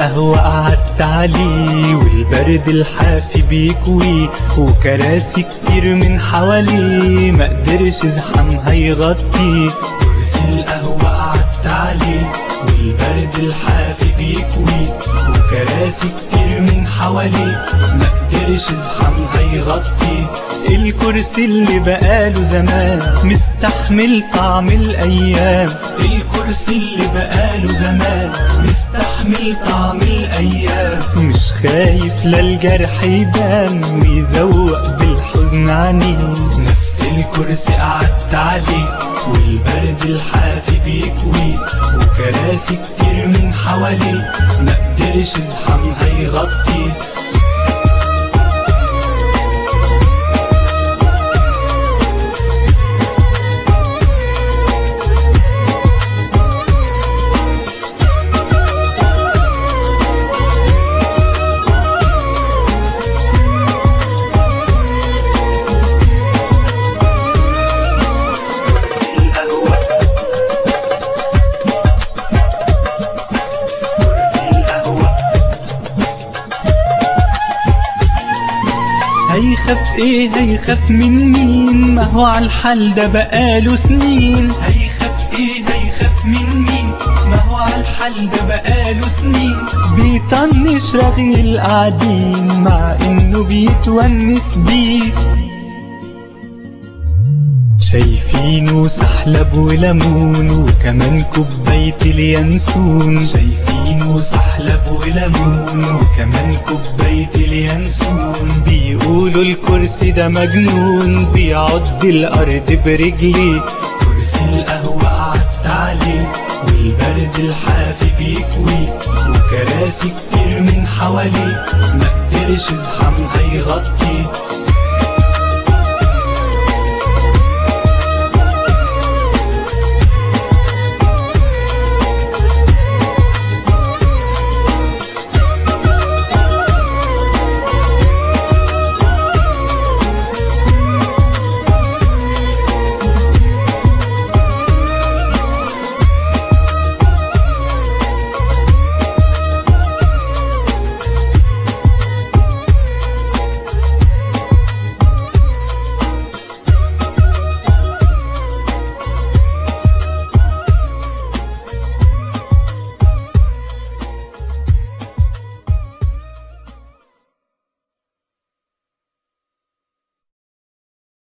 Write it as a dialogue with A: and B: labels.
A: القهوة قعدت عليه والبرد الحافي بيكوي وكراسي كتير من حواليه ما قدرش زحمها يغطي كرسي القهوة قعدت عليه والبرد الحافي بيكوي وكراسي كتير من حواليه ما قدرش زحمها يغطي الكرسي اللي بقاله زمان مستحمل طعم الايام الكرسي اللي بقاله زمان مستحمل طعم الايام مش خايف لا الجرح يبان ويزوق بالحزن عنيه نفس الكرسي قعدت عليه والبرد الحافي بيكوي وكراسي كتير من حواليه ما قدرش زحمها يغطي هيخاف ايه هيخاف من مين ما هو على الحال ده بقاله سنين هيخاف ايه هيخاف من مين ما هو على الحال ده بقاله سنين بيطنش رغيل قاعدين مع انه بيتونس بيه شايفينه سحلب وليمون وكمان كوباية اليانسون شايفينه سحلب وليمون وكمان كوباية اليانسون بيقولوا الكرسي ده مجنون بيعض الأرض برجليه كرسي القهوة قعدت عليه والبرد الحافي بيكوي وكراسي كتير من حواليه ما قدرش زحمها يغطي